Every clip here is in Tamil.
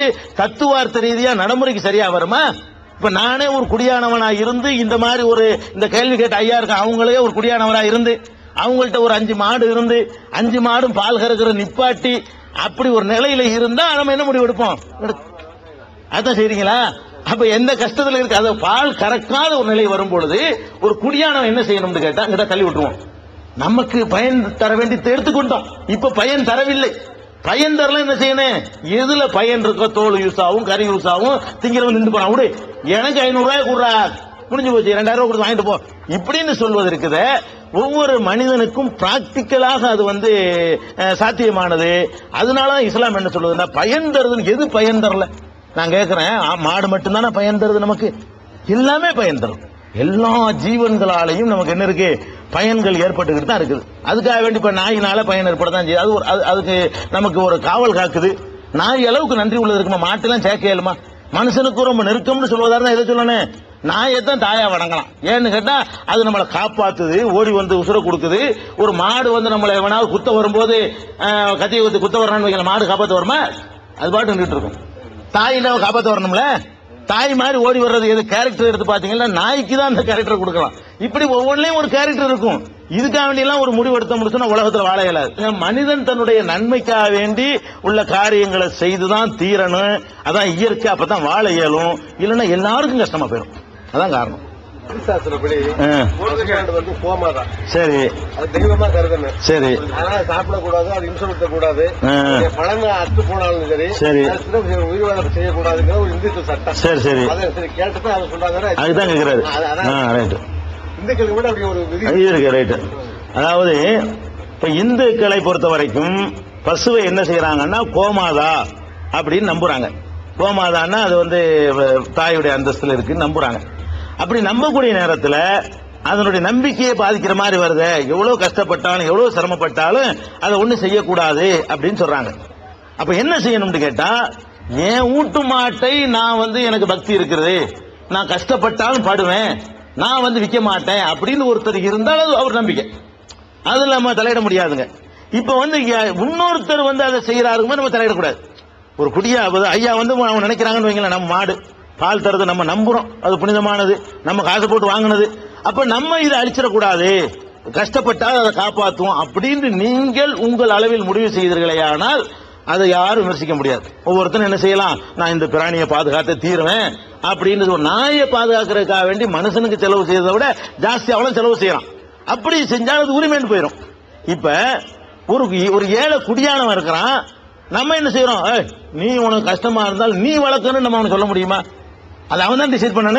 தத்துவார்த்த ரீதியா நடைமுறைக்கு சரியா வருமா இப்ப நானே ஒரு குடியானவனா இருந்து இந்த மாதிரி ஒரு இந்த கேள்வி கேட்ட ஐயா இருக்க அவங்களே ஒரு குடியானவனா இருந்து அவங்கள்ட்ட ஒரு அஞ்சு மாடு இருந்து அஞ்சு மாடும் பால் கறக்கிற நிப்பாட்டி அப்படி ஒரு நிலையில இருந்தா நம்ம என்ன முடிவு எடுப்போம் எடு- அதான் செய்றீங்களா அப்ப எந்த கஷ்டத்துல இருக்கு அது பால் கறக்காத ஒரு நிலை வரும் பொழுது ஒரு குடியானவன் என்ன செய்யணும்னு கேட்டா இங்கிட்ட தள்ளி விட்டுருவோம் நமக்கு பயன் தர வேண்டியதை எடுத்துக்கொண்டோம் இப்ப பயன் தரவில்லை பயன் தரல என்ன செய்யணும் எதுல பயன் இருக்கோ தோல் யூஸ் ஆகும் கறி யூஸ் ஆகும் திங்கிறவன் நின்று போறான் விடு எனக்கு ஐநூறு ரூபாய் கொடுறா முடிஞ்சு போச்சு ரெண்டாயிரம் ரூபாய் கொடுத்து வாங்கிட்டு போ இப்படின்னு சொல்வது இருக்குது ஒவ்வொரு மனிதனுக்கும் பிராக்டிக்கலாக அது வந்து அஹ், சாத்தியமானது அதனால தான் இஸ்லாம் என்ன சொல்லுதுன்னா பயன் தருதுன்னு எது பயன் தரல நான் கேட்கிறேன் ஆ, மாடு மட்டும்தானே பயன் தருது நமக்கு எல்லாமே பயன் தரும் எல்லா ஜீவன்களாலையும் நமக்கு என்ன இருக்கு பயன்கள் ஏற்பட்டுக்கிட்டு தான் இருக்குது அதுக்காக வேண்டி இப்ப நாயினால பயன் ஏற்பட தான் செய்யுது அது ஒரு அது- அதுக்கு நமக்கு ஒரு காவல் காக்குது நாய் அளவுக்கு நன்றி உள்ளது இருக்குமா மாட்டெல்லாம் சேர்க்க இயலுமா மனுஷனுக்கு ரொம்ப நெருக்கம்னு சொல்வதா இருந்தா எதை சொல்லணும் நாயை தான் தாயா வணங்கலாம் ஏன்னு கேட்டா அது நம்மளை காப்பாத்துது ஓடி வந்து உசுர கொடுக்குது ஒரு மாடு வந்து நம்மளை எவனாவது குத்த வரும்போது அஹ், கத்தியை குத்தி குத்த வரான்னு வைக்கல மாடு காப்பாத்த வருமா அது பாட்டு நின்றுட்டு இருக்கும் தாய் நம்ம காப்பாத்த வரணும்ல தாய் மாதிரி ஓடி வர்றது எது கேரக்டர் எடுத்து பாத்தீங்கன்னா நாய்க்கு தான் அந்த கேரக்டர் கொடுக்கலாம் இப்படி ஒவ்வொன்றிலையும் ஒரு கேரக்டர் இருக்கும் இதுக்காக வேண்டி எல்லாம் ஒரு முடிவு எடுத்த முடிச்சுன்னா உலகத்துல வாழ இயலாது மனிதன் தன்னுடைய நன்மைக்காக வேண்டி உள்ள காரியங்களை செய்துதான் தீரணும் அதான் இயற்கை அப்பதான் வாழ இயலும் இல்லைன்னா எல்லாருக்கும் கஷ்டமா போயிடும் அதான் காரணம் சாஸ்திரப்படி ஆ, கோதுமையாண்டு வந்து கோமாதான் சரி அது தெய்வமா கருதணும் சரி அதனால சாப்பிடக்கூடாது அது இன்சுலத்த கூடாது ஆ. பழங்க அத்து போனாலும் சரி சரி. அது சின்ன உயிர்வாதம் செய்யக்கூடாதுங்கிற ஒரு இந்துத்துவ சட்டம் சரி சரி அதை சரி கேட்டுட்டு அதை சொன்னாங்க அதுதான் கேக்குறாரு அது- அதான் ஆ ரைட்டு இந்துக்களுக்கு கூட அப்படி ஒரு விதி இது இருக்கு ரைட்டு அதாவது இப்ப இந்துக்களை பொறுத்த வரைக்கும் பசுவை என்ன செய்யறாங்கன்னா கோமாதா அப்படின்னு நம்புறாங்க கோமாதான்னா அது வந்து அஹ், தாயுடைய அந்தஸ்துல இருக்குன்னு நம்புறாங்க அப்படி நம்பக்கூடிய நேரத்துல அதனுடைய நம்பிக்கையை பாதிக்கிற மாதிரி வருது எவ்வளவு கஷ்டப்பட்டாலும் எவ்வளவு சிரமப்பட்டாலும் அதை ஒண்ணும் செய்யக்கூடாது அப்படின்னு சொல்றாங்க அப்ப என்ன செய்யணும்னு கேட்டா என் வீட்டு மாட்டை நான் வந்து எனக்கு பக்தி இருக்கிறது நான் கஷ்டப்பட்டாலும் படுவேன் நான் வந்து விற்க மாட்டேன் அப்படின்னு ஒருத்தர் இருந்தால் அது அவர் நம்பிக்கை அதுல நம்ம தலையிட முடியாதுங்க இப்ப வந்து ய- இன்னொருத்தர் வந்து அதை செய்யறாருமே நம்ம தலையிடக்கூடாது ஒரு குடியா அது ஐயா வந்து அவங்க நினைக்கிறாங்கன்னு வைங்களேன் நம்ம மாடு பால் தருது நம்ம நம்புறோம் அது புனிதமானது நம்ம காசு போட்டு வாங்கினது அப்ப நம்ம இதை அழிச்சிடக்கூடாது கஷ்டப்பட்டால் அதை காப்பாற்றுவோம் அப்படின்னு நீங்கள் உங்கள் அளவில் முடிவு செய்தீர்களே ஆனால் அதை யாரும் விமர்சிக்க முடியாது ஒவ்வொருத்தரும் என்ன செய்யலாம் நான் இந்த பிராணியை பாதுகாத்து தீருவேன் அப்படின்னு ஒரு நாயை பாதுகாக்கிறதுக்காக வேண்டி மனுஷனுக்கு செலவு செய்யறதை விட ஜாஸ்தி அவ்வளவு செலவு செய்யறான் அப்படி செஞ்சால் அது உரிமைன்னு போயிடும் இப்ப ஒரு ஒரு ஏழை குடியானவன் இருக்கிறான் நம்ம என்ன செய்யறோம் ஏய், நீ உனக்கு கஷ்டமா இருந்தால் நீ வளர்க்கணும்னு நம்ம அவனுக்கு சொல்ல முடியுமா அது அவன் தான் டிசைட் பண்ணனு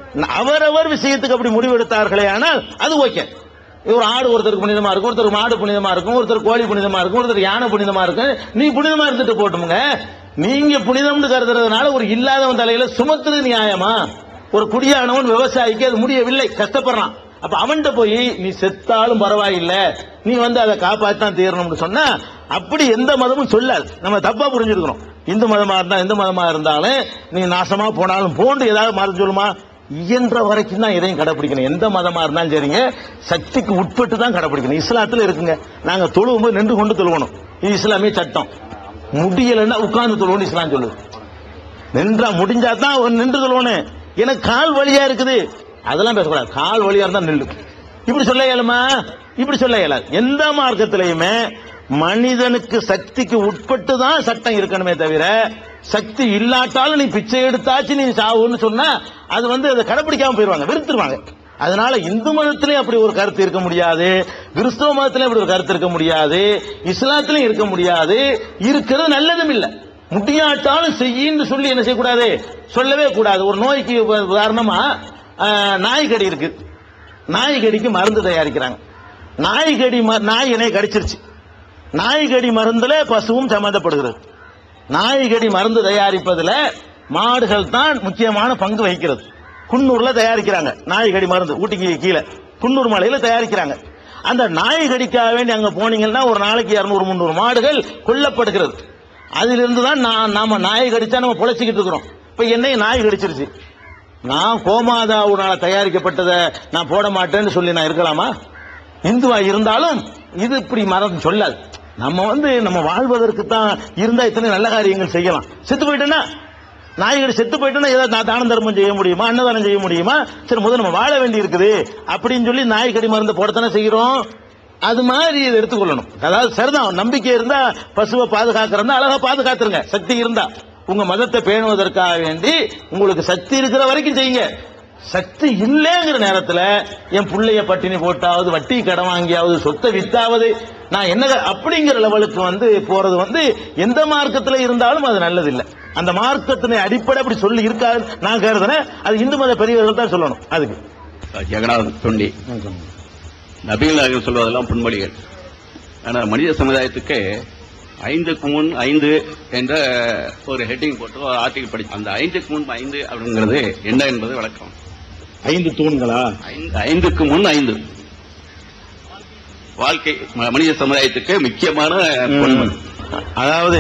அவரவர் விஷயத்துக்கு அப்படி முடிவெடுத்தார்களே ஆனால் அது ஓகே ஒரு ஆடு ஒருத்தருக்கு புனிதமா இருக்கும் ஒருத்தர் மாடு புனிதமா இருக்கும் ஒருத்தர் கோழி புனிதமா இருக்கும் ஒருத்தர் யானை புனிதமா இருக்கும் நீ புனிதமா இருந்துட்டு போட்டுமுங்க நீங்க புனிதம்னு கருதுறதுனால ஒரு இல்லாதவன் தலையில சுமத்துறது நியாயமா ஒரு குடியானவன் விவசாயிக்கு அது முடியவில்லை கஷ்டப்படுறான் அப்ப அவன்கிட்ட போய் நீ செத்தாலும் பரவாயில்ல நீ வந்து அதை காப்பாத்தான் தீரணும்னு சொன்னா அப்படி எந்த மதமும் சொல்லாது நம்ம தப்பா புரிஞ்சிருக்கிறோம் இந்து மதமா இருந்தா எந்த மதமா இருந்தாலும் நீ நாசமா போனாலும் போண்டு ஏதாவது மதம் சொல்லுமா இயன்ற வரைக்கும் தான் இதையும் கடைபிடிக்கணும் எந்த மதமா இருந்தாலும் சரிங்க சக்திக்கு உட்பட்டு தான் கடைபிடிக்கணும் இஸ்லாத்துல இருக்குங்க நாங்க தொழுவும் போது நின்று கொண்டு தொழுவணும் இது இஸ்லாமிய சட்டம் முடியலைன்னா உட்கார்ந்து தொழுவணும் இஸ்லாம் சொல்லுது நின்றா முடிஞ்சா தான் அவன் நின்று சொல்லணும் எனக்கு கால் வலியா இருக்குது அதெல்லாம் பேசக்கூடாது கால் வலியா இருந்தா நில்லு இப்படி சொல்ல இயலுமா இப்படி சொல்ல இயலாது எந்த மார்க்கத்திலையுமே மனிதனுக்கு சக்திக்கு உட்பட்டு தான் சட்டம் இருக்கணுமே தவிர சக்தி இல்லாட்டாலும் நீ பிச்சை எடுத்தாச்சு நீ சாவுன்னு சொன்னா அது வந்து அதை கடைப்பிடிக்காம போயிருவாங்க வெறுத்துருவாங்க அதனால இந்து மதத்திலே அப்படி ஒரு கருத்து இருக்க முடியாது கிறிஸ்தவ மதத்திலே அப்படி ஒரு கருத்து இருக்க முடியாது இஸ்லாத்திலும் இருக்க முடியாது இருக்கிறது நல்லதும் இல்லை முடியாட்டாலும் செய்யின்னு சொல்லி என்ன செய்யக்கூடாது சொல்லவே கூடாது ஒரு நோய்க்கு உ- உதாரணமா ஆஹ், நாய் கடி இருக்கு நாய் கடிக்கு மருந்து தயாரிக்கிறாங்க நாய் கடி ம- நாய் என்னை கடிச்சிருச்சு நாய் கடி மருந்துல பசுவும் சம்பந்தப்படுகிறது நாய் கடி மருந்து தயாரிப்பதுல மாடுகள் தான் முக்கியமான பங்கு வகிக்கிறது குன்னூர்ல தயாரிக்கிறாங்க நாய் கடி மருந்து ஊட்டிக்கு கீழே குன்னூர் மலையில தயாரிக்கிறாங்க அந்த நாய் கடிக்காக வேண்டி அங்க போனீங்கன்னா ஒரு நாளைக்கு இருநூறு முந்நூறு மாடுகள் கொல்லப்படுகிறது அதிலிருந்து தான் நான் நாம நாய் கடிச்சா நம்ம பொழைச்சிக்கிட்டு இருக்கிறோம் இப்ப என்னை நாய் கடிச்சிருச்சு நான் கோமாதாவுனால தயாரிக்கப்பட்டதை நான் போட மாட்டேன்னு சொல்லி நான் இருக்கலாமா இந்துவா இருந்தாலும் இது இப்படி மரம் சொல்லாது நம்ம வந்து நம்ம வாழ்வதற்கு தான் இருந்தா இத்தனை நல்ல காரியங்கள் செய்யலாம் செத்து போயிட்டேன்னா நாய்கள் செத்து போயிட்டோன்னா ஏதாவது நான் தான தர்மம் செய்ய முடியுமா அன்னதானம் செய்ய முடியுமா சரி முதல்ல நம்ம வாழ வேண்டி இருக்குது அப்படின்னு சொல்லி நாய் கடி மருந்து போடத்தானே செய்கிறோம் அது மாதிரி இதை எடுத்துக்கொள்ளணும் அதாவது சரிதான் நம்பிக்கை இருந்தா பசுவை பாதுகாக்கிறதா அழகா பாதுகாத்துருங்க சக்தி இருந்தா உங்க மதத்தை பேணுவதற்காக வேண்டி உங்களுக்கு சக்தி இருக்கிற வரைக்கும் செய்யுங்க சக்தி இல்லைங்கிற நேரத்துல என் புள்ளைய பட்டினி போட்டாவது வட்டி கடன் வாங்கியாவது சொத்தை வித்தாவது நான் என்ன அப்படிங்கிற லெவலுக்கு வந்து போறது வந்து எந்த மார்க்கத்துல இருந்தாலும் அது நல்லது இல்ல அந்த மார்க்கத்தினை அடிப்படை அப்படி சொல்லி இருக்காது நான் கருதுனேன் அது இந்து மத பெரியவர்கள் தான் சொல்லணும் அதுக்கு ஜெகநாதன் தொண்டி நபிகள் நாயகம் சொல்வதெல்லாம் பொன்மொழிகள் ஆனா மனித சமுதாயத்துக்கு ஐந்துக்கு முன் ஐந்து என்ற ஒரு ஹெட்டிங் போட்டு ஒரு ஆர்டிகல் படி அந்த ஐந்துக்கு முன் ஐந்து அப்படிங்கிறது என்ன என்பது விளக்கம் ஐந்து தூண்களா ஐந்து- ஐந்துக்கு முன் ஐந்து வாழ்க்கை ம- மனித சமுதாயத்துக்கு முக்கியமான பொன்மொழி அதாவது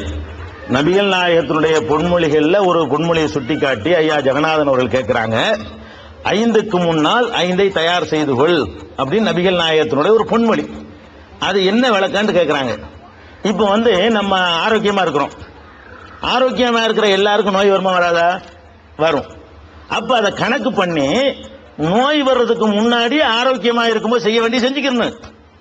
நபிகள் நாயகத்தினுடைய பொன்மொழிகள்ல ஒரு பொன்மொழியை சுட்டிக்காட்டி ஐயா ஜெகநாதன் அவர்கள் கேட்கிறாங்க ஐந்துக்கு முன்னால் ஐந்தை தயார் செய்து கொள் அப்படின்னு நபிகள் நாயகத்தினுடைய ஒரு பொன்மொழி அது என்ன விளக்கான்னு கேட்கிறாங்க இப்போ வந்து நம்ம ஆரோக்கியமா இருக்கிறோம் ஆரோக்கியமா இருக்கிற எல்லாருக்கும் நோய் வருமா வராதா வரும் அப்ப அதை கணக்கு பண்ணி நோய் வர்றதுக்கு முன்னாடி ஆரோக்கியமா இருக்கும்போது செய்ய வேண்டிய செஞ்சுக்கணும்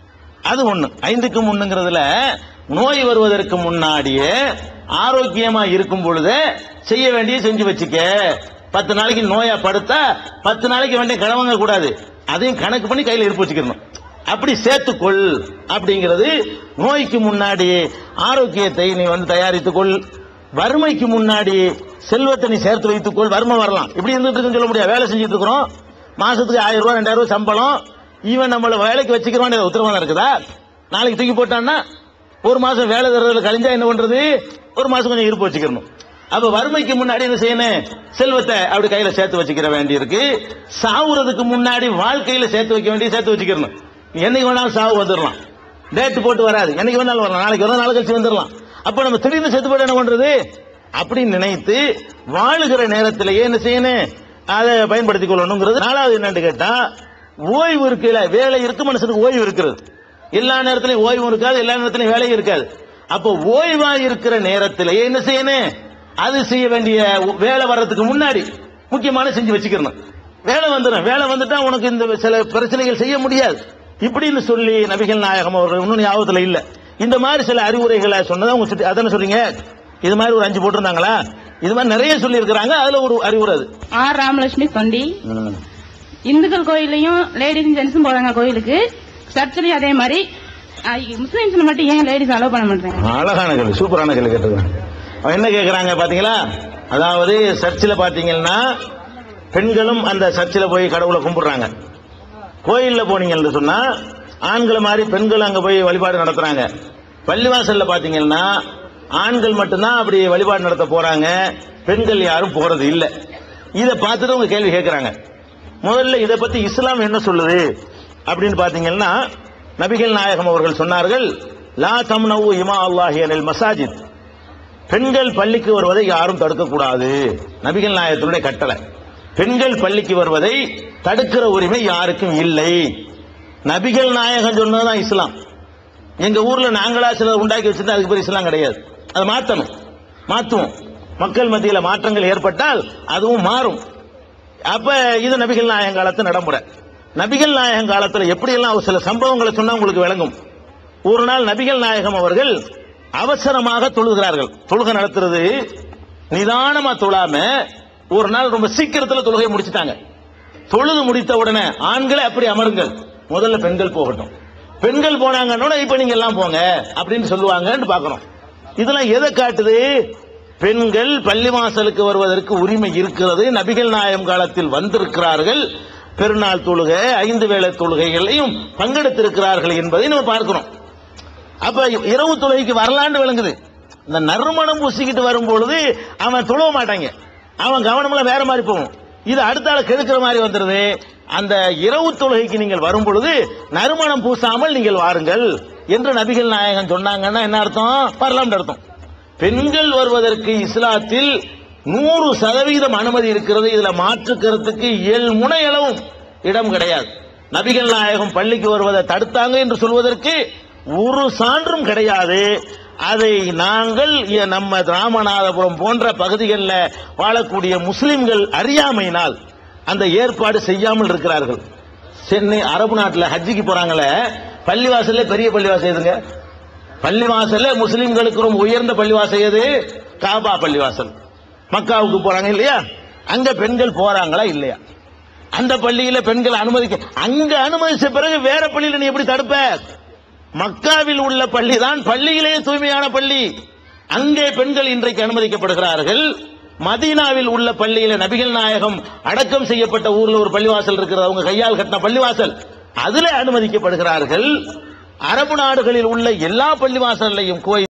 அது ஒண்ணு ஐந்துக்கு முன்னுங்கிறதுல நோய் வருவதற்கு முன்னாடியே ஆரோக்கியமா இருக்கும் பொழுது செய்ய வேண்டிய செஞ்சு வச்சுக்க பத்து நாளைக்கு நோயா படுத்தா பத்து நாளைக்கு வேண்டிய கிழவங்க கூடாது அதையும் கணக்கு பண்ணி கையில இருப்பு வச்சுக்கணும் அப்படி சேர்த்துக்கொள் அப்படிங்கிறது நோய்க்கு முன்னாடி ஆரோக்கியத்தை நீ வந்து தயாரித்துக்கொள் வறுமைக்கு முன்னாடி செல்வத்தை நீ சேர்த்து வைத்துக்கொள் வறுமை வரலாம் இப்படி இருந்துட்டு இருக்குன்னு சொல்ல முடியாது வேலை செஞ்சுட்டு இருக்கிறோம் மாசத்துக்கு ஆயிரம் ரூபாய் ரெண்டாயிரம் ரூபாய் சம்பளம் இவன் நம்மள வேலைக்கு வச்சுக்கிறோம் உத்தரவாதம் இருக்குதா நாளைக்கு தூக்கி போட்டான்னா ஒரு மாசம் வேலை தர்றதுல கழிஞ்சா என்ன பண்றது ஒரு மாசம் கொஞ்சம் இருப்பு வச்சுக்கணும் அப்ப வறுமைக்கு முன்னாடி என்ன செய்யணும் செல்வத்தை அப்படி கையில சேர்த்து வச்சுக்கிற வேண்டி இருக்கு சாவுறதுக்கு முன்னாடி வாழ்க்கையில சேர்த்து வைக்க வேண்டிய சேர்த்து வச்சுக்கணும் என்னைக்கு வேணாலும் சாவு வந்துடலாம் டேட் போட்டு வராது என்னைக்கு வேணாலும் வரலாம் நாளைக்கு ஒரு நாள் கழிச்சு வந்துடலாம் அப்ப நம்ம திடீர்னு செத்து போயிட்டு என்ன பண்றது அப்படின்னு நினைத்து வாழுகிற நேரத்திலேயே என்ன செய்யணும் அதை பயன்படுத்திக் கொள்ளணுங்கிறது நாலாவது என்னன்னு கேட்டா ஓய்வு இருக்குல்ல வேலை இருக்கு மனுஷனுக்கு ஓய்வு இருக்கிறது எல்லா நேரத்திலையும் ஓய்வு இருக்காது எல்லா நேரத்திலையும் வேலையும் இருக்காது அப்போ ஓய்வா இருக்கிற நேரத்திலேயே என்ன செய்யணும் அது செய்ய வேண்டிய வேலை வர்றதுக்கு முன்னாடி முக்கியமான செஞ்சு வச்சுக்கணும் வேலை வந்துடும் வேலை வந்துட்டா உனக்கு இந்த சில பிரச்சனைகள் செய்ய முடியாது இப்படின்னு சொல்லி நபிகள் நாயகம் அவர்கள் இன்னும் ஞாபகத்துல இல்ல இந்த மாதிரி சில அறிவுரைகளை சொன்னதா உங்க சுட்டி அதான சொல்றீங்க இது மாதிரி ஒரு அஞ்சு போட்டிருந்தாங்களா இது மாதிரி நிறைய சொல்லி இருக்கிறாங்க அதுல ஒரு அறிவுரை அது ஆர் ராமலட்சுமி தொண்டி இந்துக்கள் கோயிலையும் லேடிஸும் ஜென்ஸும் போறாங்க கோயிலுக்கு சர்ச்சிலையும் அதே மாதிரி முஸ்லீம்ஸ் மட்டும் ஏன் லேடிஸ் அலோவ் பண்ண மாட்டாங்க அழகான கேள்வி சூப்பரான கேள்வி கேட்டிருக்காங்க அவன் என்ன கேட்கறாங்க பாத்தீங்களா அதாவது சர்ச்சில் பாத்தீங்கன்னா பெண்களும் அந்த சர்ச்சில் போய் கடவுளை கும்பிடுறாங்க கோயில்ல போனீங்கன்னு சொன்னா ஆண்களை மாதிரி பெண்கள் அங்க போய் வழிபாடு நடத்துறாங்க பள்ளிவாசல்ல பாத்தீங்கன்னா ஆண்கள் மட்டும்தான் அப்படி வழிபாடு நடத்த போறாங்க பெண்கள் யாரும் போறது இல்ல இத பார்த்துட்டு உங்க கேள்வி கேட்கறாங்க முதல்ல இத பத்தி இஸ்லாம் என்ன சொல்லுது அப்படின்னு பாத்தீங்கன்னா நபிகள் நாயகம் அவர்கள் சொன்னார்கள் லா தம்னவு இமா அல்லாஹி அனில் மசாஜித் பெண்கள் பள்ளிக்கு வருவதை யாரும் தடுக்கக்கூடாது நபிகள் நாயகத்தினுடைய கட்டளை பெண்கள் பள்ளிக்கு வருவதை தடுக்கிற உரிமை யாருக்கும் இல்லை நபிகள் நாயகம் சொன்னதுதான் இஸ்லாம் எங்க ஊர்ல நாங்களா சிலர் உண்டாக்கி வச்சிருந்தா அதுக்கு பேர் இஸ்லாம் கிடையாது அதை மாத்தணும் மாத்துவோம் மக்கள் மத்தியில மாற்றங்கள் ஏற்பட்டால் அதுவும் மாறும் அப்ப இது நபிகள் நாயகம் காலத்து நடைமுறை நபிகள் நாயகம் காலத்துல எப்படி எல்லாம் ஒரு சில சம்பவங்களை சொன்னா உங்களுக்கு விளங்கும் ஒரு நாள் நபிகள் நாயகம் அவர்கள் அவசரமாக தொழுகிறார்கள் தொழுகை நடத்துறது நிதானமா தொழாம ஒரு நாள் ரொம்ப சீக்கிரத்துல தொழுகை முடிச்சிட்டாங்க தொழுது முடித்த உடனே ஆண்களே அப்படி அமருங்கள் முதல்ல பெண்கள் போகட்டும் பெண்கள் போனாங்கன்னா இப்ப நீங்க எல்லாம் போங்க அப்படின்னு சொல்லுவாங்கன்னு பாக்குறோம் இதெல்லாம் எதை காட்டுது பெண்கள் பள்ளிவாசலுக்கு வருவதற்கு உரிமை இருக்கிறது நபிகள் நாயம் காலத்தில் வந்திருக்கிறார்கள் பெருநாள் தொழுகை ஐந்து வேளை தொழுகைகளையும் பங்கெடுத்திருக்கிறார்கள் என்பதை நம்ம பார்க்கிறோம் அப்ப இரவு தொழுகைக்கு வரலான்னு விளங்குது இந்த நறுமணம் பூசிக்கிட்டு வரும்பொழுது அவன் தொழுவ மாட்டாங்க அவன் கவனம்லாம் வேற மாதிரி போகும் இது அடுத்த ஆளை கெடுக்கிற மாதிரி வந்துருது அந்த இரவு தொழுகைக்கு நீங்கள் வரும் பொழுது நறுமணம் பூசாமல் நீங்கள் வாருங்கள் என்று நபிகள் நாயகன் சொன்னாங்கன்னா என்ன அர்த்தம் வரலாம்னு அர்த்தம் பெண்கள் வருவதற்கு இஸ்லாத்தில் நூறு சதவீதம் அனுமதி இருக்கிறது இதுல மாற்று கருத்துக்கு ஏழு முனையளவும் இடம் கிடையாது நபிகள் நாயகம் பள்ளிக்கு வருவதை தடுத்தாங்க என்று சொல்வதற்கு ஒரு சான்றும் கிடையாது அதை நாங்கள் இ- நம்ம ராமநாதபுரம் போன்ற பகுதிகளில் வாழக்கூடிய முஸ்லிம்கள் அறியாமையினால் அந்த ஏற்பாடு செய்யாமல் இருக்கிறார்கள் சென்னை அரபு நாட்டில் ஹஜ்ஜிக்கு போறாங்களே பள்ளிவாசல்ல பெரிய பள்ளிவாசல் எதுங்க பள்ளிவாசல்ல முஸ்லிம்களுக்கு ரொம்ப உயர்ந்த பள்ளிவாசல் எது காபா பள்ளிவாசல் மக்காவுக்கு போறாங்க இல்லையா அங்க பெண்கள் போறாங்களா இல்லையா அந்த பள்ளியில பெண்கள் அனுமதிக்க அங்க அனுமதிச்ச பிறகு வேற பள்ளியில நீ எப்படி தடுப்ப மக்காவில் உள்ள பள்ளி தான் பள்ளியிலேயே தூய்மையான பள்ளி அங்கே பெண்கள் இன்றைக்கு அனுமதிக்கப்படுகிறார்கள் மதீனாவில் உள்ள பள்ளியில நபிகள் நாயகம் அடக்கம் செய்யப்பட்ட ஊர்ல ஒரு பள்ளிவாசல் இருக்கிறது அவங்க கையால் கட்டின பள்ளிவாசல் அதுல அனுமதிக்கப்படுகிறார்கள் அரபு நாடுகளில் உள்ள எல்லா பள்ளிவாசல்லையும் கோயில்